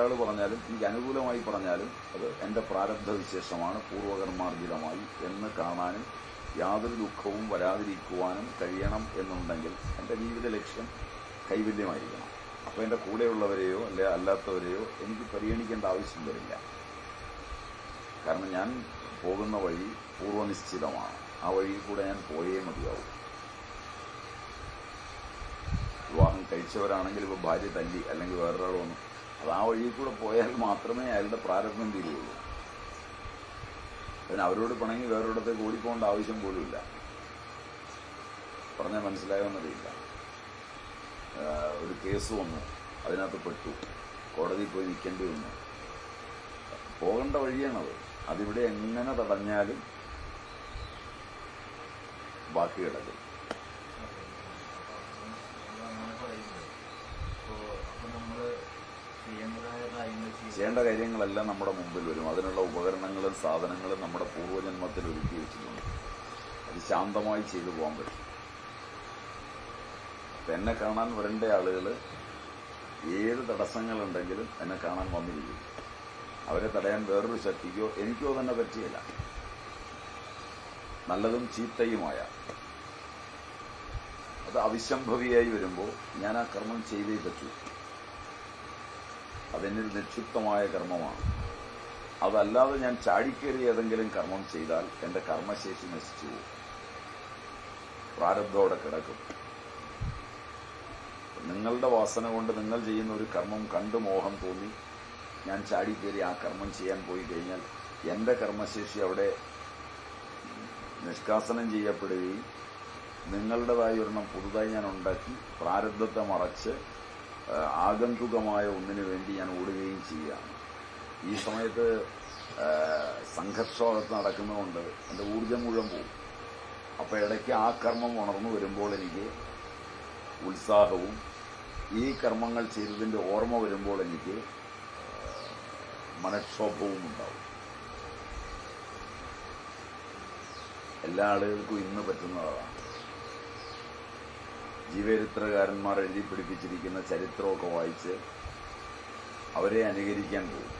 ഒരാൾ പറഞ്ഞാലും എനിക്ക് അനുകൂലമായി പറഞ്ഞാലും അത് എൻ്റെ പ്രാരബ്ധ വിശേഷമാണ് പൂർവകർമാർജിതമായി എന്ന് കാണാനും യാതൊരു ദുഃഖവും വരാതിരിക്കുവാനും കഴിയണം എന്നുണ്ടെങ്കിൽ എൻ്റെ ജീവിത ലക്ഷ്യം കൈവല്യമായിരിക്കണം അപ്പോൾ എൻ്റെ കൂടെയുള്ളവരെയോ അല്ലെ അല്ലാത്തവരെയോ എനിക്ക് പരിഗണിക്കേണ്ട ആവശ്യം വരില്ല കാരണം ഞാൻ പോകുന്ന വഴി പൂർവ്വനിശ്ചിതമാണ് ആ വഴിയിൽ കൂടെ ഞാൻ പോയേ മതിയാവും വിവാഹം കഴിച്ചവരാണെങ്കിൽ ഇപ്പോൾ ഭാര്യ തല്ലി അല്ലെങ്കിൽ വേറൊരാൾ വന്നു അത് ആ വഴിയിൽ കൂടെ പോയാൽ മാത്രമേ അയാളുടെ പ്രാരബ്ധം തീരുകയുള്ളൂ അതിന് അവരോട് പിണങ്ങി വേറൊരിടത്തേക്ക് ഓടിപ്പോകേണ്ട ആവശ്യം പോലുമില്ല പറഞ്ഞാൽ മനസ്സിലായോന്നറിയില്ല ആഹ് ഒരു കേസ് വന്നു അതിനകത്ത് പെട്ടു കോടതിയിൽ പോയി നിൽക്കേണ്ടി വന്നു പോകേണ്ട വഴിയാണത് അതിവിടെ എങ്ങനെ തടഞ്ഞാലും ബാക്കി കിടക്കും അങ്ങനെ പറയുന്നത് അപ്പോ അപ്പൊ നമ്മള് ചെയ്യേണ്ടതായ കാര്യങ്ങൾ ചെയ്യും ചെയ്യേണ്ട കാര്യങ്ങളെല്ലാം നമ്മുടെ മുമ്പിൽ വരും അതിനുള്ള ഉപകരണങ്ങളും സാധനങ്ങളും നമ്മുടെ പൂർവ്വജന്മത്തിൽ ഒരുക്കി വെച്ചിട്ടുണ്ട് അത് ശാന്തമായി ചെയ്തു പോകാൻ പറ്റും അപ്പൊ എന്നെ കാണാൻ വരേണ്ട ആളുകൾ ഏത് തടസ്സങ്ങളുണ്ടെങ്കിലും എന്നെ കാണാൻ വന്നിരിക്കും അവരെ തടയാൻ വേറൊരു ശക്തിക്കോ എനിക്കോ തന്നെ പറ്റിയില്ല നല്ലതും ചീത്തയുമായ അത് അവിശംഭവിയായി വരുമ്പോൾ ഞാൻ ആ കർമ്മം ചെയ്തേ പറ്റൂ അതെന്നിൽ നിക്ഷിപ്തമായ കർമ്മമാണ് അതല്ലാതെ ഞാൻ ചാടിക്കേറി ഏതെങ്കിലും കർമ്മം ചെയ്താൽ എന്റെ കർമ്മശേഷി നശിച്ചു പോകും പ്രാരബ്ധോടെ കിടക്കും നിങ്ങളുടെ വാസന കൊണ്ട് നിങ്ങൾ ചെയ്യുന്ന ഒരു കർമ്മം കണ്ടു മോഹം തോന്നി ഞാൻ ചാടിക്കേറി ആ കർമ്മം ചെയ്യാൻ പോയി കഴിഞ്ഞാൽ എന്റെ കർമ്മശേഷി അവിടെ നിഷ്കാസനം ചെയ്യപ്പെടുകയും നിങ്ങളുടേതായ ഒരെണ്ണം പുതുതായി ഞാൻ ഉണ്ടാക്കി പ്രാരബ്ധത്തെ മറച്ച് ആ, ആഗന്തുകമായ ഒന്നിനു വേണ്ടി ഞാൻ ഓടുകയും ചെയ്യുകയാണ് ഈ സമയത്ത് ആ, സംഘർഷമകത്ത് നടക്കുന്നതുകൊണ്ട് എൻ്റെ ഊർജം മുഴുവൻ പോകും അപ്പോൾ ഇടയ്ക്ക് ആ കർമ്മം ഉണർന്നു വരുമ്പോൾ എനിക്ക് ഉത്സാഹവും ഈ കർമ്മങ്ങൾ ചെയ്തതിൻ്റെ ഓർമ്മ വരുമ്പോൾ എനിക്ക് ആ, മനക്ഷോഭവും ഉണ്ടാവും എല്ലാ ആളുകൾക്കും ഇന്ന് പറ്റുന്നതാണ് ജീവചരിത്രകാരന്മാർ എഴുതി പിടിപ്പിച്ചിരിക്കുന്ന ചരിത്രമൊക്കെ വായിച്ച് അവരെ അനുകരിക്കാൻ പോകും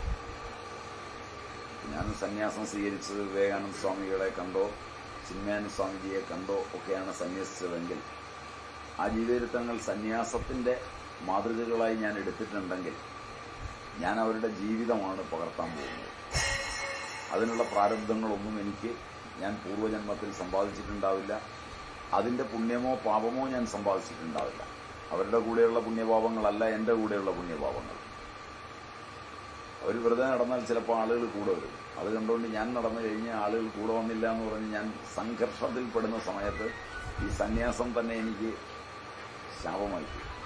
ഞാൻ സന്യാസം സ്വീകരിച്ചത് വിവേകാനന്ദ സ്വാമികളെ കണ്ടോ ചിന്മയാനന്ദ സ്വാമിജിയെ കണ്ടോ ഒക്കെയാണ് സന്യസിച്ചതെങ്കിൽ ആ ജീവചരിത്രങ്ങൾ സന്യാസത്തിന്റെ മാതൃകകളായി ഞാൻ എടുത്തിട്ടുണ്ടെങ്കിൽ ഞാൻ അവരുടെ ജീവിതമാണ് പകർത്താൻ പോകുന്നത് അതിനുള്ള പ്രാരബ്ധങ്ങളൊന്നും എനിക്ക് ഞാൻ പൂർവ്വജന്മത്തിൽ സമ്പാദിച്ചിട്ടുണ്ടാവില്ല അതിന്റെ പുണ്യമോ പാപമോ ഞാൻ സമ്പാദിച്ചിട്ടുണ്ടാവില്ല അവരുടെ കൂടെയുള്ള പുണ്യപാപങ്ങളല്ല എൻ്റെ കൂടെയുള്ള പുണ്യപാപങ്ങൾ അവർ വെറുതെ നടന്നാൽ ചിലപ്പോൾ ആളുകൾ കൂടെ വരും അത് കണ്ടുകൊണ്ട് ഞാൻ നടന്നു കഴിഞ്ഞ് ആളുകൾ കൂടെ വന്നില്ല എന്ന് പറഞ്ഞ് ഞാൻ സംഘർഷത്തിൽ പെടുന്ന സമയത്ത് ഈ സന്യാസം തന്നെ എനിക്ക് ശാപമായി തീരും.